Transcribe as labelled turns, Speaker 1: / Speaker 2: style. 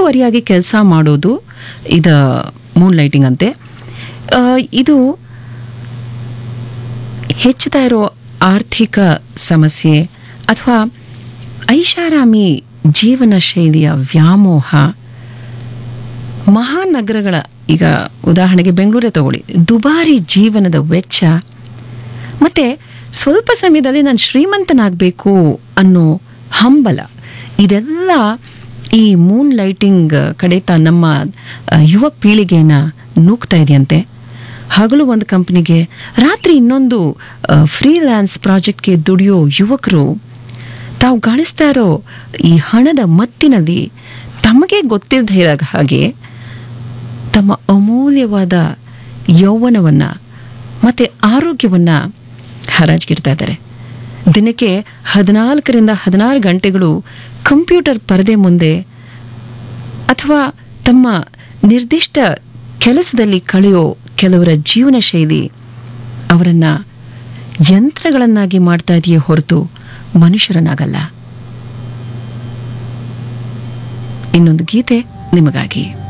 Speaker 1: ಹೆಚ್ಚುವರಿಯಾಗಿ ಕೆಲಸ ಮಾಡೋದು ಇದು ಮೂನ್ ಲೈಟಿಂಗ್ ಅಂತೆ ಆ, ಇದು ಹೆಚ್ಚುತ್ತಾ ಇರೋ ಆರ್ಥಿಕ ಸಮಸ್ಯೆ ಅಥವಾ ಐಷಾರಾಮಿ ಜೀವನ ಶೈಲಿಯ ವ್ಯಾಮೋಹ ಮಹಾನಗರಗಳ ಈಗ ಉದಾಹರಣೆಗೆ ಬೆಂಗಳೂರೇ ತಗೊಳ್ಳಿ ದುಬಾರಿ ಜೀವನದ ವೆಚ್ಚ ಮತ್ತೆ ಸ್ವಲ್ಪ ಸಮಯದಲ್ಲಿ ನಾನು ಶ್ರೀಮಂತನಾಗಬೇಕು ಅನ್ನೋ ಹಂಬಲ ಇದೆಲ್ಲ ಈ ಮೂನ್ ಲೈಟಿಂಗ್ ಕಡೆತ ನಮ್ಮ ಆ, ಯುವ ಪೀಳಿಗೆನ ನೂಕ್ತಾ ಇದೆಯಂತೆ ಹಗಲು ಒಂದು ಕಂಪನಿಗೆ ರಾತ್ರಿ ಇನ್ನೊಂದು ಫ್ರೀಲ್ಯಾನ್ಸ್ ಪ್ರಾಜೆಕ್ಟ್ಗೆ ದುಡಿಯೋ ಯುವಕರು ತಾವು ಗಳಿಸ್ತಾ ಇರೋ ಈ ಹಣದ ಮತ್ತಿನಲ್ಲಿ ತಮಗೆ ಗೊತ್ತಿಲ್ಲದ ಇರೋ ಹಾಗೆ ತಮ್ಮ ಅಮೂಲ್ಯವಾದ ಯೌವನವನ್ನ ಮತ್ತೆ ಆರೋಗ್ಯವನ್ನ ಹರಾಜ್ಗಿಡ್ತಾ ಇದ್ದಾರೆ ದಿನಕ್ಕೆ ಹದಿನಾಲ್ಕರಿಂದ ಹದಿನಾರು ಗಂಟೆಗಳು ಕಂಪ್ಯೂಟರ್ ಪರದೆ ಮುಂದೆ ಅಥವಾ ತಮ್ಮ ನಿರ್ದಿಷ್ಟ ಕೆಲಸದಲ್ಲಿ ಕಳೆಯೋ ಕೆಲವರ ಜೀವನ ಶೈಲಿ ಅವರನ್ನ ಯಂತ್ರಗಳನ್ನಾಗಿ ಮಾಡ್ತಾ ಇದೆಯೇ ಹೊರತು ಮನುಷ್ಯರನ್ನಾಗಲ್ಲ ಇನ್ನೊಂದು ಗೀತೆ ನಿಮಗಾಗಿ